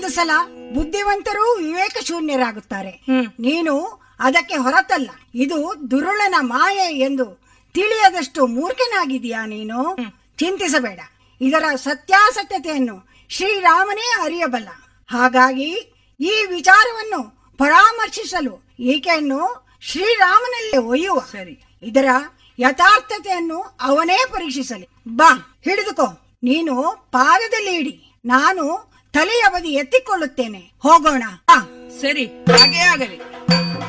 ಒಂದು ಸಲ ಬುದ್ಧಿವಂತರೂ ವಿವೇಕ ಶೂನ್ಯರಾಗುತ್ತಾರೆ ಹ್ಮ್. ನೀನು ಅದಕ್ಕೆ ಹೊರತಲ್ಲ ಇದು ದುರುಳನ ಮಾಯೆ ಎಂದು ತಿಳಿಯದಷ್ಟು ಮೂರ್ಖನಾಗಿದೆಯಾ ನೀನು ಚಿಂತಿಸಬೇಡ ಇದರ ಸತ್ಯಾಸತ್ಯತೆಯನ್ನು ಶ್ರೀರಾಮನೇ ಅರಿಯಬಲ್ಲ ಹಾಗಾಗಿ ಈ ವಿಚಾರವನ್ನು ಪರಾಮರ್ಶಿಸಲು ಈಕೆಯನ್ನು ಶ್ರೀರಾಮನಲ್ಲೇ ಒಯ್ಯುವ ಸರಿ. ಇದರ ಯಥಾರ್ಥತೆಯನ್ನು ಅವನೇ ಪರೀಕ್ಷಿಸಲಿ ಬಾ ಹಿಡಿದುಕೋ ನೀನು ಪಾದದಲ್ಲಿ ಇಡಿ ನಾನು ತಲೆಯ ಬದಿ ಎತ್ತಿಕೊಳ್ಳುತ್ತೇನೆ ಹೋಗೋಣ ಬಾ ಸರಿ ಹಾಗೇ ಆಗಲಿ